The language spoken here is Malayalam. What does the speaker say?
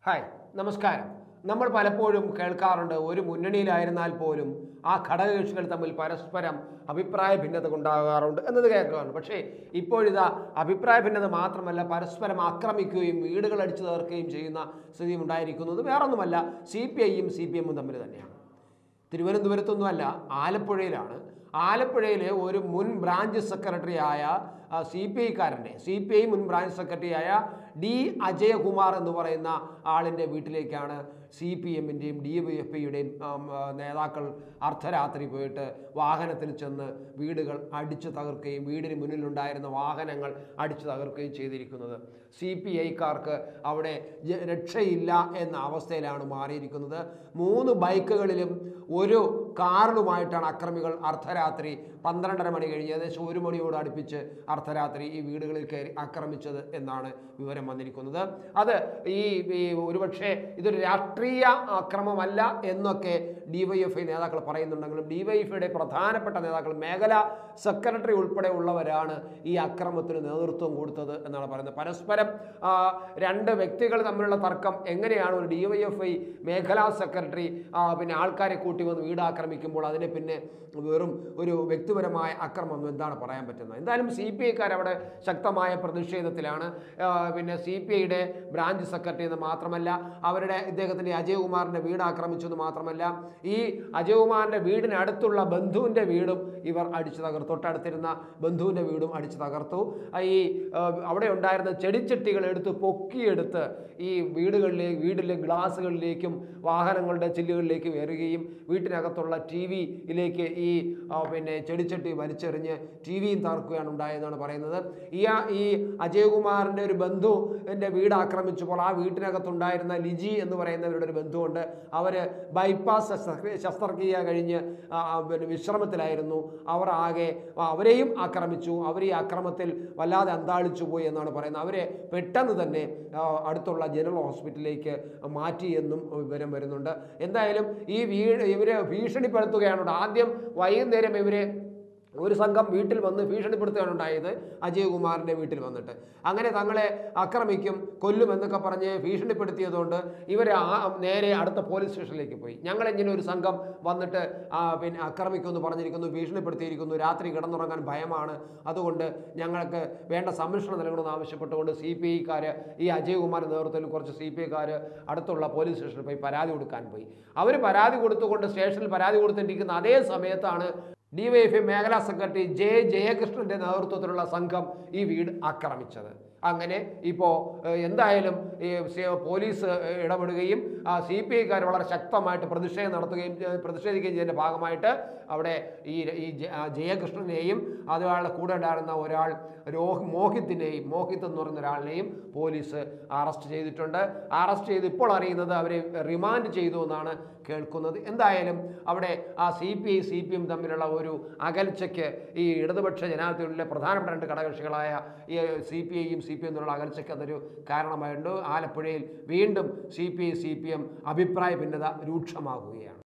ഹായ് നമസ്കാരം നമ്മൾ പലപ്പോഴും കേൾക്കാറുണ്ട് ഒരു മുന്നണിയിലായിരുന്നാൽ പോലും ആ ഘടകകക്ഷികൾ തമ്മിൽ പരസ്പരം അഭിപ്രായ ഭിന്നത ഉണ്ടാകാറുണ്ട് എന്നത് കേൾക്കാറുണ്ട് പക്ഷേ ഇപ്പോഴിതാ അഭിപ്രായ ഭിന്നത മാത്രമല്ല പരസ്പരം ആക്രമിക്കുകയും വീടുകൾ അടിച്ചു തകർക്കുകയും ചെയ്യുന്ന സ്ഥിതി ഉണ്ടായിരിക്കുന്നത് വേറൊന്നുമല്ല സി പി ഐയും സി പി എമ്മും തമ്മിൽ തന്നെയാണ് തിരുവനന്തപുരത്തൊന്നുമല്ല ആലപ്പുഴയിലാണ് ആലപ്പുഴയിലെ ഒരു മുൻ ബ്രാഞ്ച് സെക്രട്ടറിയായ സി പി ഐക്കാരൻ്റെ സി പി ഐ മുൻ ബ്രാഞ്ച് സെക്രട്ടറിയായ ഡി അജയകുമാർ എന്ന് പറയുന്ന ആളിൻ്റെ വീട്ടിലേക്കാണ് സി പി എമ്മിൻ്റെയും ഡി വൈ എഫ് ഐയുടെയും നേതാക്കൾ അർദ്ധരാത്രി പോയിട്ട് വാഹനത്തിൽ ചെന്ന് വീടുകൾ അടിച്ചു തകർക്കുകയും വീടിന് മുന്നിലുണ്ടായിരുന്ന വാഹനങ്ങൾ അടിച്ചു തകർക്കുകയും ചെയ്തിരിക്കുന്നത് സി പി ഐക്കാർക്ക് അവിടെ ജ- രക്ഷയില്ല എന്ന അവസ്ഥയിലാണ് മാറിയിരിക്കുന്നത് മൂന്ന് ബൈക്കുകളിലും ഒരു കാറിലുമായിട്ടാണ് അക്രമികൾ അർദ്ധരാത്രി പന്ത്രണ്ടര മണി കഴിഞ്ഞ് ഏകദേശം ഒരു മണിയോട് അടുപ്പിച്ച് അർദ്ധരാത്രി ഈ വീടുകളിൽ കയറി ആക്രമിച്ചത് എന്നാണ് വിവരം വന്നിരിക്കുന്നത് അത് ഈ ഈ ഒരുപക്ഷെ ഇതൊരു രാഷ്ട്രീയ അക്രമമല്ല എന്നൊക്കെ ഡിവൈഎഫ്ഐ നേതാക്കൾ പറയുന്നുണ്ടെങ്കിലും ഡിവൈഎഫ്ഐയുടെ പ്രധാനപ്പെട്ട നേതാക്കൾ മേഖലാ സെക്രട്ടറി ഉൾപ്പെടെ ഉള്ളവരാണ് ഈ അക്രമത്തിന് നേതൃത്വം കൊടുത്തത് എന്നാണ് പറയുന്നത് പരസ്പരം ആ, രണ്ട് വ്യക്തികൾ തമ്മിലുള്ള തർക്കം എങ്ങനെയാണ് ഒരു ഡിവൈഎഫ്ഐ മേഖലാ സെക്രട്ടറി ആ, പിന്നെ ആൾക്കാരെ കൂട്ടി വന്ന് വീട് ആക്രമിക്കുമ്പോൾ അതിനെ പിന്നെ വെറും ഒരു വ്യക്തിപരമായ അക്രമം എന്ന് എന്താണ് പറയാൻ പറ്റുന്നത് എന്തായാലും സി പി ഐക്കാർ അവിടെ ശക്തമായ പ്രതിഷേധത്തിലാണ് ആ, പിന്നെ സി പി ഐയുടെ ബ്രാഞ്ച് സെക്രട്ടറി എന്ന് മാത്രമല്ല അവരുടെ ഇദ്ദേഹത്തിൻ്റെ അജയകുമാറിൻ്റെ വീട് ആക്രമിച്ചു എന്ന് മാത്രമല്ല ഈ അജയകുമാറിൻ്റെ വീടിനടുത്തുള്ള ബന്ധുവിൻ്റെ വീടും ഇവർ അടിച്ചു തകർത്തു തൊട്ടടുത്തിരുന്ന ബന്ധുവിൻ്റെ വീടും അടിച്ചു തകർത്തു ആ, ഈ ആ, അവിടെ ഉണ്ടായിരുന്ന ചെടിച്ചട്ടികൾ എടുത്ത് പൊക്കിയെടുത്ത് ഈ വീടുകളിലേക്ക് വീടിലെ ഗ്ലാസ്സുകളിലേക്കും വാഹനങ്ങളുടെ ചില്ലുകളിലേക്കും എറിയുകയും വീട്ടിനകത്തുള്ള ടി വിയിലേക്ക് ഈ ആ, പിന്നെ ചെടിച്ചട്ടി വലിച്ചെറിഞ്ഞ് ടി വിയും തകർക്കുകയാണ് ഉണ്ടായതെന്നാണ് പറയുന്നത് ഈ ആ- ഈ അജയകുമാറിൻ്റെ ഒരു ബന്ധു എൻ്റെ വീട് ആക്രമിച്ചപ്പോൾ ആ വീട്ടിനകത്തുണ്ടായിരുന്ന ലിജി എന്ന് പറയുന്നവരുടെ ഒരു ബന്ധുവുണ്ട് അവർ ബൈപ്പാസ് ശസ്ത്ര- ശസ്ത്രക്രിയ കഴിഞ്ഞ് ആ, ആ, പിന്നെ വിശ്രമത്തിലായിരുന്നു അവർ ആകെ ആ, അവരെയും ആക്രമിച്ചു അവർ ഈ അക്രമത്തിൽ വല്ലാതെ അന്താളിച്ചു പോയി എന്നാണ് പറയുന്നത് അവരെ പെട്ടെന്ന് തന്നെ ആ, അടുത്തുള്ള ജനറൽ ഹോസ്പിറ്റലിലേക്ക് മാറ്റി എന്നും വിവരം വരുന്നുണ്ട് എന്തായാലും ഈ വീട് ഇവരെ ഭീഷണിപ്പെടുത്തുകയാണ് ആദ്യം വൈകുന്നേരം ഇവരെ ഒരു സംഘം വീട്ടിൽ വന്ന് ഭീഷണിപ്പെടുത്തുകയാണ് ഉണ്ടായത് അജയകുമാറിൻ്റെ വീട്ടിൽ വന്നിട്ട് അങ്ങനെ തങ്ങളെ ആക്രമിക്കും കൊല്ലും എന്നൊക്കെ പറഞ്ഞ് ഭീഷണിപ്പെടുത്തിയതുകൊണ്ട് ഇവർ നേരെ അടുത്ത പോലീസ് സ്റ്റേഷനിലേക്ക് പോയി ഞങ്ങൾ ഇങ്ങനെ ഒരു സംഘം വന്നിട്ട് ആ, പിന്നെ ആക്രമിക്കുമെന്ന് പറഞ്ഞിരിക്കുന്നു ഭീഷണിപ്പെടുത്തിയിരിക്കുന്നു രാത്രി കിടന്നുറങ്ങാൻ ഭയമാണ് അതുകൊണ്ട് ഞങ്ങൾക്ക് വേണ്ട സംരക്ഷണം നൽകണമെന്ന് ആവശ്യപ്പെട്ടുകൊണ്ട് സി പി ഐക്കാർ ഈ അജയകുമാറിൻ്റെ നേതൃത്വത്തിൽ കുറച്ച് സി പി ഐക്കാർ അടുത്തുള്ള പോലീസ് സ്റ്റേഷനിൽ പോയി പരാതി കൊടുക്കാൻ പോയി അവർ പരാതി കൊടുത്തുകൊണ്ട് സ്റ്റേഷനിൽ പരാതി കൊടുത്തിരിക്കുന്ന അതേ സമയത്താണ് ഡിവൈഎഫ്ഐ മേഖലാ സെക്രട്ടറി ജെ ജയകൃഷ്ണന്റെ നേതൃത്വത്തിലുള്ള സംഘം ഈ വീട് ആക്രമിച്ചത് അങ്ങനെ ഇപ്പോൾ എന്തായാലും ഈ സി- പോലീസ് ഏഹ്, ഇടപെടുകയും സി പി ഐക്കാർ വളരെ ശക്തമായിട്ട് പ്രതിഷേധം നടത്തുകയും ഏഹ്, പ്രതിഷേധിക്കുകയും ചെയ്തതിൻ്റെ ഭാഗമായിട്ട് അവിടെ ഈ ഈ ജ- ആ ജയകൃഷ്ണനെയും അതുപോലെ കൂടെ ഉണ്ടായിരുന്ന ഒരാൾ രോഹ് മോഹിത്തിനെയും മോഹിത്ത് എന്ന് പറയുന്ന ഒരാളിനെയും പോലീസ് അറസ്റ്റ് ചെയ്തിട്ടുണ്ട് അറസ്റ്റ് ചെയ്ത് ഇപ്പോൾ അറിയുന്നത് അവരെ റിമാൻഡ് ചെയ്തു എന്നാണ് കേൾക്കുന്നത് എന്തായാലും അവിടെ ആ C P I C P M തമ്മിലുള്ള ഒരു അകൽച്ചയ്ക്ക് ഈ ഇടതുപക്ഷ ജനാധിപത്യത്തിലെ പ്രധാനപ്പെട്ട രണ്ട് ഘടകകക്ഷികളായ ഈ സി പി ഐയും സി പി എം തമ്മിലുള്ള അകൽച്ചയ്ക്ക് അതൊരു കാരണമായിട്ടുണ്ട് ആലപ്പുഴയിൽ വീണ്ടും C P I C P M അഭിപ്രായ ഭിന്നത രൂക്ഷമാകുകയാണ്